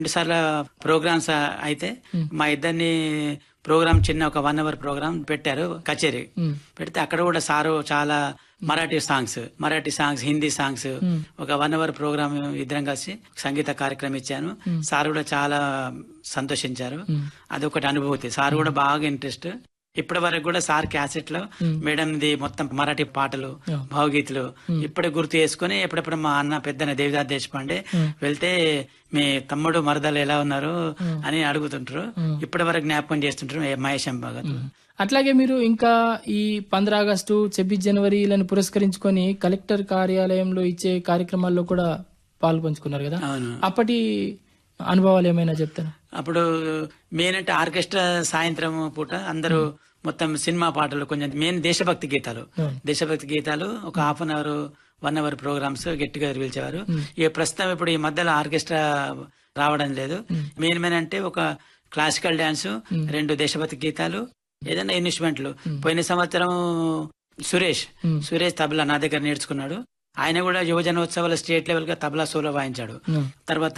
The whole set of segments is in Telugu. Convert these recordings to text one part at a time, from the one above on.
రెండు సార్లు ప్రోగ్రామ్స్ అయితే మా ఇద్దరిని ప్రోగ్రామ్ చిన్న ఒక వన్ అవర్ ప్రోగ్రామ్ పెట్టారు కచేరీ మ్. పెడితే అక్కడ కూడా సారు చాలా Marathi songs Marathi songs Hindi songs ఒక వన్ అవర్ ప్రోగ్రామ్ ఇద్దరం కలిసి సంగీత కార్యక్రమం ఇచ్చాను సార్ కూడా చాలా సంతోషించారు అదొకటి అనుభూతి సార్ కూడా బాగా ఇంట్రెస్ట్ ఇప్పటి వరకు కూడా సార్ క్యాసెట్ లో మేడంది మొత్తం మరాఠీ పాటలు భావగీతులు ఇప్పుడే గుర్తు చేసుకుని ఎప్పుడెప్పుడు మా అన్న పెద్దన దేవిదాస్ దేశపాండే వెళ్తే మీ తమ్ముడు మరదలు ఎలా ఉన్నారు అని అడుగుతుంటారు ఇప్పటి వరకు జ్ఞాపకం చేస్తుంటారు ఏ మహేష్ భగత్ అట్లాగే మీరు ఇంకా ఈ పంద్ర ఆగస్టు ఛబ్బీస్ జనవరిలను పురస్కరించుకొని కలెక్టర్ కార్యాలయంలో ఇచ్చే కార్యక్రమాల్లో కూడా పాలు పంచుకున్నారు కదా అవును అప్పటి అనుభవాలు ఏమైనా చెప్తారా అప్పుడు మెయిన్ అంటే ఆర్కెస్ట్రా సాయంత్రం పూట అందరూ మొత్తం సినిమా పాటలు కొంచెం మెయిన్ దేశభక్తి గీతాలు అవును. దేశభక్తి గీతాలు ఒక half an hour one hour programs get together పిలిచేవారు ఇక ప్రస్తుతం ఇప్పుడు ఈ మధ్యలో ఆర్కెస్ట్రా రావడం లేదు మెయిన్ మెయిన్ అంటే ఒక క్లాసికల్ డాన్స్ రెండు దేశభక్తి గీతాలు ఏదైనా ఇన్స్ట్రుమెంట్లు పోయిన సంవత్సరం సురేష్ సురేష్ తబలా నా దగ్గర నేర్చుకున్నాడు ఆయన కూడా యువజనోత్సవాల స్టేట్ లెవెల్ గా తబలా సోలో వాయించాడు ఉమ్. తర్వాత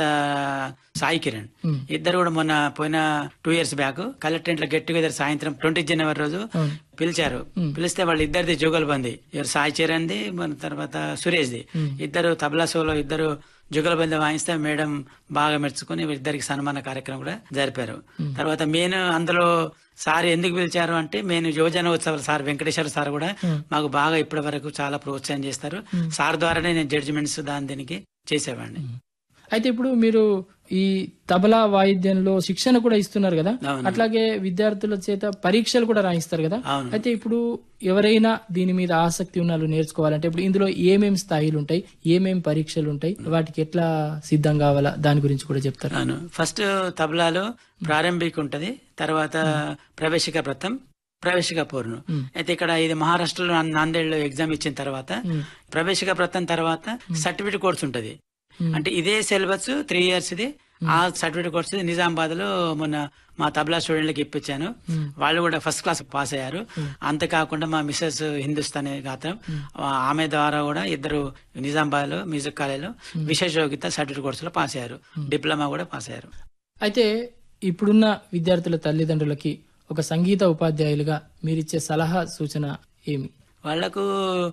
సాయి కిరణ్ ఉమ్. ఇద్దరు కూడా మొన్న పోయిన టూ ఇయర్స్ బ్యాక్ కలెక్టరేట్ లో గెట్ టుగెదర్ సాయంత్రం ట్వంటీ జనవరి రోజు అవును. పిలిచారు పిలిస్తే వాళ్ళు ఇద్దరిది జుగల్బంది ఎవరు సాయి చరణ్ ది మన తర్వాత సురేష్ ది ఇద్దరు తబలా సోలో ఇద్దరు జుగల్బంది వాయిస్తే మేడం బాగా మెచ్చుకుని ఇద్దరికి సన్మాన కార్యక్రమం కూడా జరిపారు తర్వాత మెయిన్ అందులో సార్ ఎందుకు పిలిచారు అంటే మేము యువజన ఉత్సవాలు సార్ వెంకటేశ్వర సార్ కూడా మాకు బాగా ఇప్పటి వరకు చాలా ప్రోత్సాహం చేస్తారు సార్ ద్వారానే నేను జడ్జిమెంట్స్ దాని దీనికి చేసేవాడిని అయితే ఇప్పుడు మీరు ఈ తబలా వాయిద్యంలో శిక్షణ కూడా ఇస్తున్నారు కదా అవును. అట్లాగే విద్యార్థుల చేత పరీక్షలు కూడా రాయిస్తారు కదా అవును. అయితే ఇప్పుడు ఎవరైనా దీని మీద ఆసక్తి ఉన్న వాళ్ళు నేర్చుకోవాలంటే ఇప్పుడు ఇందులో ఏమేం స్థాయిలు ఉంటాయి ఏమేం పరీక్షలు ఉంటాయి వాటికి ఎట్లా సిద్ధం కావాలా దాని గురించి కూడా చెప్తారు అవును ఫస్ట్ తబలాలో ప్రారంభిక ఉంటది తర్వాత ప్రవేశిక వ్రతం ప్రవేశిక పూర్ణం అయితే ఇక్కడ ఇది మహారాష్ట్రలో నాందేడ్లో ఎగ్జామ్ ఇచ్చిన తర్వాత ప్రవేశిక వ్రతం తర్వాత సర్టిఫికేట్ కోర్స్ ఉంటది అంటే ఇదే సిలబస్ త్రీ ఇయర్స్ ఇది ఆ సర్టిఫికేట్ కోర్స్ నిజామాబాద్ లో మొన్న మా తబలా స్టూడెంట్లకి ఇప్పించాను వాళ్ళు కూడా ఫస్ట్ క్లాస్ పాస్ అయ్యారు అంతేకాకుండా మా మిస్సెస్ హిందుస్థానీ గాత్రం ఆమె ద్వారా కూడా ఇద్దరు నిజామాబాద్ లో మ్యూజిక్ కాలేజ్ లో విశేష యోగ్యత సర్టిఫికేట్ కోర్సులో పాస్ అయ్యారు డిప్లొమా కూడా పాస్ అయ్యారు అయితే ఇప్పుడున్న విద్యార్థుల తల్లిదండ్రులకి ఒక సంగీత ఉపాధ్యాయులుగా మీరిచ్చే సలహా సూచన ఏమి వాళ్లకు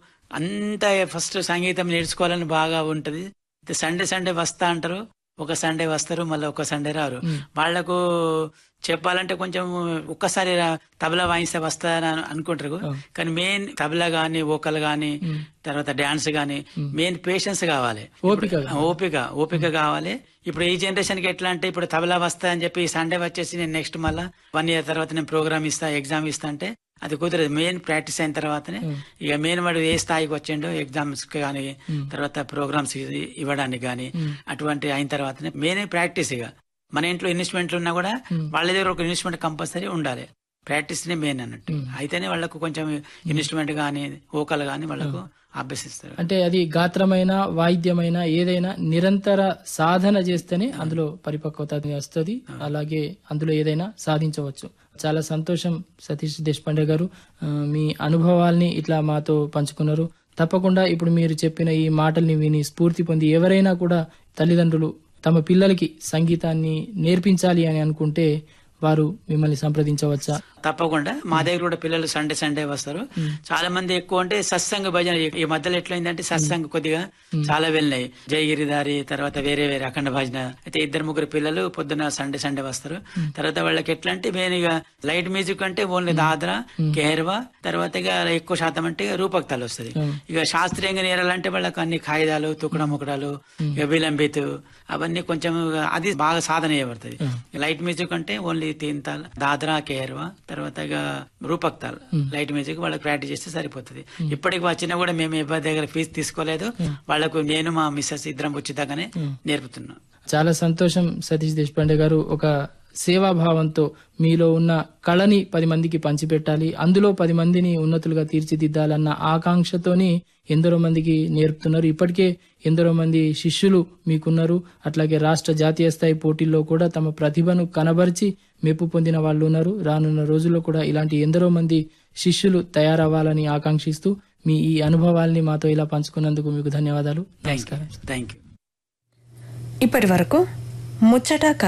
అంత ఫస్ట్ సంగీతం నేర్చుకోవాలని బాగా ఉంటది సండే సండే వస్తా అంటారు ఒక సండే వస్తారు మళ్ళీ ఒక సండే రారు వాళ్లకు చెప్పాలంటే కొంచెం ఒక్కసారి రా- తబలా వాయిస్తే వస్తారని అను- అనుకుంటారు కానీ మెయిన్ తబలా గాని వోకల్ గాని తర్వాత డాన్స్ గాని మెయిన్ పేషెన్స్ కావాలి ఓపిక ఓపిక ఓపిక కావాలి ఇప్పుడు ఈ జనరేషన్ కి ఎట్లా అంటే ఇప్పుడు తబలా వస్తా అని చెప్పి సండే వచ్చేసి నేను నెక్స్ట్ మళ్ళా వన్ ఇయర్ తర్వాత నేను ప్రోగ్రామ్ ఇస్తా ఎగ్జామ్ ఇస్తా అంటే అది కుదరదు మెయిన్ ప్రాక్టీస్ అయిన తర్వాతనే ఇక మెయిన్ వాడు ఏ స్థాయికి వచ్చిండో ఎగ్జామ్స్ కానీ తర్వాత ప్రోగ్రామ్స్ ఇవ్వడానికి కానీ అటువంటి అయిన తర్వాతనే మెయిన్ ప్రాక్టీస్ ఇక మన ఇంట్లో ఇన్వెస్ట్మెంట్లు ఉన్నా కూడా వాళ్ళ దగ్గర ఒక ఇన్వెస్ట్మెంట్ కంపల్సరీ ఉండాలి ప్రాక్టీస్ నే మెయిన్ అన్నట్టు అయితేనే వాళ్ళకు కొంచెం ఇన్వెస్ట్మెంట్ కానీ ఓకలు కానీ వాళ్ళకు అభ్యసిస్తారు అంటే అది గాత్రమైన వాయిద్యమైన ఏదైనా నిరంతర సాధన చేస్తేనే అందులో పరిపక్వత వస్తుంది అలాగే అందులో ఏదైనా సాధించవచ్చు చాలా సంతోషం సతీష్ దేశపాండే గారు ఆ, మీ అనుభవాల్ని ఇట్లా మాతో పంచుకున్నారు తప్పకుండా ఇప్పుడు మీరు చెప్పిన ఈ మాటల్ని విని స్ఫూర్తి పొంది ఎవరైనా కూడా తల్లిదండ్రులు తమ పిల్లలకి సంగీతాన్ని నేర్పించాలి అని అనుకుంటే వారు మిమ్మల్ని సంప్రదించవచ్చా తప్పకుండా మా దగ్గర కూడా పిల్లలు సండే సండే వస్తారు చాలా మంది ఎక్కువ అంటే సత్సంగ భజన ఈ మధ్యలో ఎట్లయిందంటే సత్సంగ కొద్దిగా చాలా వెళ్ళినాయి జయగిరిదారి తర్వాత వేరే వేరే అఖండ భజన అయితే ఇద్దరు ముగ్గురు పిల్లలు పొద్దున సండే సండే వస్తారు తర్వాత వాళ్ళకి ఎట్లా అంటే మెయిన్ ఇక లైట్ మ్యూజిక్ అంటే ఓన్లీ దాద్రా కేహర్వా తర్వాత ఇక ఎక్కువ శాతం అంటే ఇక రూపక్తాలు వస్తుంది ఇక శాస్త్రీయంగా నేరాలంటే వాళ్ళకి అన్ని కాయిదాలు తుకడ ముకడాలు ఇక విలంబిత్ అవన్నీ కొంచెం అది బాగా సాధన చేయబడుతుంది లైట్ మ్యూజిక్ అంటే ఓన్లీ తీన్తాల్ దాద్రా కేర్వా తర్వాత ఇక రూపక్తాల్ లైట్ మ్యూజిక్ వాళ్ళకి ప్రాక్టీస్ చేస్తే సరిపోతుంది ఇప్పటికి వచ్చినా కూడా మేము ఎవరి దగ్గర ఫీజు తీసుకోలేదు వాళ్ళకు నేను మా మిస్సెస్ ఇద్దరం ఉచితంగానే నేర్పుతున్నాం చాలా సంతోషం సతీష్ దేశపాండే గారు ఒక సేవాభావంతో మీలో ఉన్న కళని పది మందికి పంచిపెట్టాలి అందులో పది మందిని ఉన్నతులుగా తీర్చిదిద్దాలన్న ఆకాంక్షతోని ఎందరో మందికి నేర్పుతున్నారు ఇప్పటికే ఎందరో మంది శిష్యులు మీకున్నారు అట్లాగే రాష్ట్ర జాతీయ స్థాయి పోటీల్లో కూడా తమ ప్రతిభను కనబరిచి మెప్పు పొందిన వాళ్ళు ఉన్నారు రానున్న రోజుల్లో కూడా ఇలాంటి ఎందరో మంది శిష్యులు తయారవ్వాలని ఆకాంక్షిస్తూ మీ ఈ అనుభవాల్ని మాతో ఇలా పంచుకున్నందుకు మీకు ధన్యవాదాలు నమస్కారం ఇప్పటి వరకు ముచ్చట